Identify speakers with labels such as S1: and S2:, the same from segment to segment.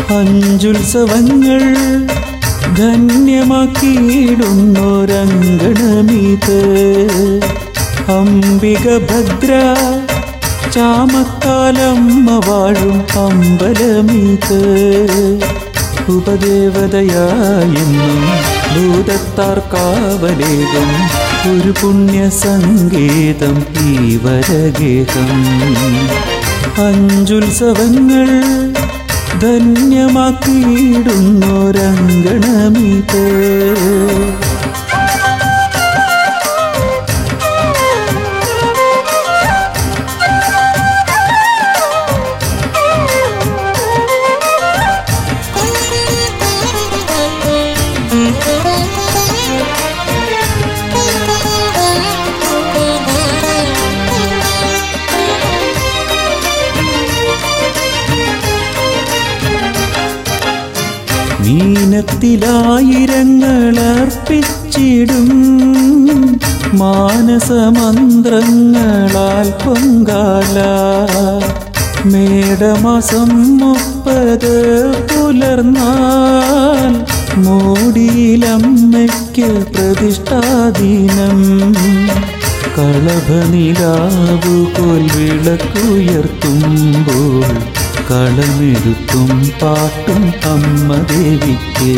S1: അഞ്ചുത്സവങ്ങൾ ധന്യമാക്കിയിടുന്നൊരങ്കണമീത് അംബിക ഭദ്ര ചാമക്കാലമ്മ വാഴും അമ്പലമീത് ഉപദേവതയായെന്നും ഭൂതത്താർ കാവലേകും ഒരു പുണ്യ സംഗീതം ഈ വരഗേഹം അഞ്ചുത്സവങ്ങൾ ധന്യമാക്കിയിടുന്നൊരങ്കണമീത് മീനത്തിലായിരങ്ങൾ അർപ്പിച്ചിടും മാനസമന്ത്രങ്ങളാൽ പൊങ്കാല മേടമാസം മുപ്പത് പുലർന്നാൽ മോടിയിലമ്മയ്ക്ക് പ്രതിഷ്ഠാദീനം കളഭനിലാവു കോൽ വിളക്കുയർത്തുമ്പോൾ കളമെഴുത്തും പാട്ടും അമ്മ ദേവിക്ക്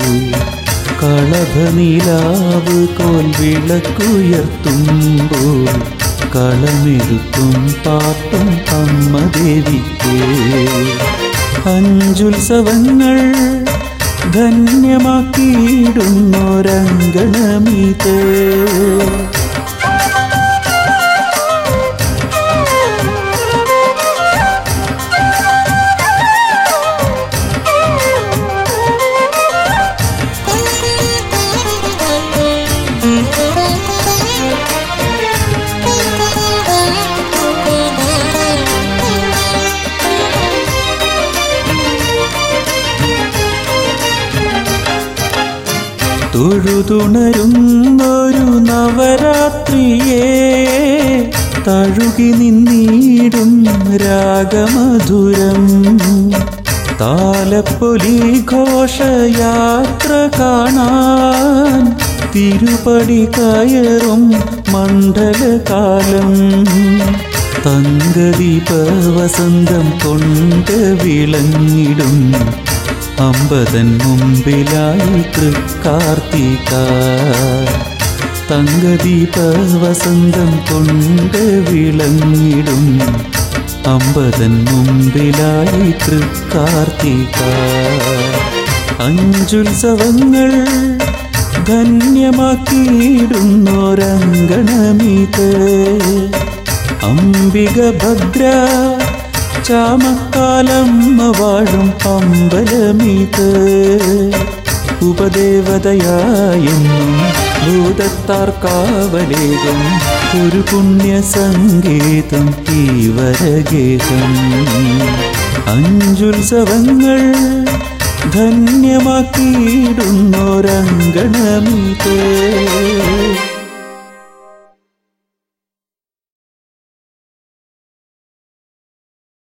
S1: കളഭനിലാവ് കോൽ വിളക്കുയർത്തുമ്പോൾ കളമെഴുത്തും പാട്ടും അമ്മ ദേവിക്ക് അഞ്ചുത്സവങ്ങൾ ധന്യമാക്കിയിടുന്നൊരങ്കണമീത് തൊഴുതുണരുന്നൊരു നവരാത്രിയെ തഴുകി നിന്നിടും രാഗമധുരം താലപ്പൊലി ഘോഷയാത്ര കാണാൻ തിരുപടി കയറും മണ്ഡലകാലം തങ്കദീപ വസന്തം കൊണ്ട് വിളങ്ങിടും അമ്പതൻ മുമ്പിലായി തൃക്കാർത്തിക തങ്കദീപ വസന്തം കൊണ്ട് വിളങ്ങിടും അമ്പതൻ മുമ്പിലായി തൃക്കാർത്തിക അഞ്ചുത്സവങ്ങൾ ധന്യമാക്കിയിടുന്നൊരങ്കണമീത് അംബിക ഭദ്ര ചാമക്കാലമ്മ വാഴും അമ്പലമീത് ഉപദേവതയായെന്നും ഭൂതത്താർ കാവലേകും ഒരു പുണ്യ സംഗീതം ഈ വരഗേഹം അഞ്ചുത്സവങ്ങൾ ധന്യമാക്കിയിടുന്നൊരങ്കണമീത്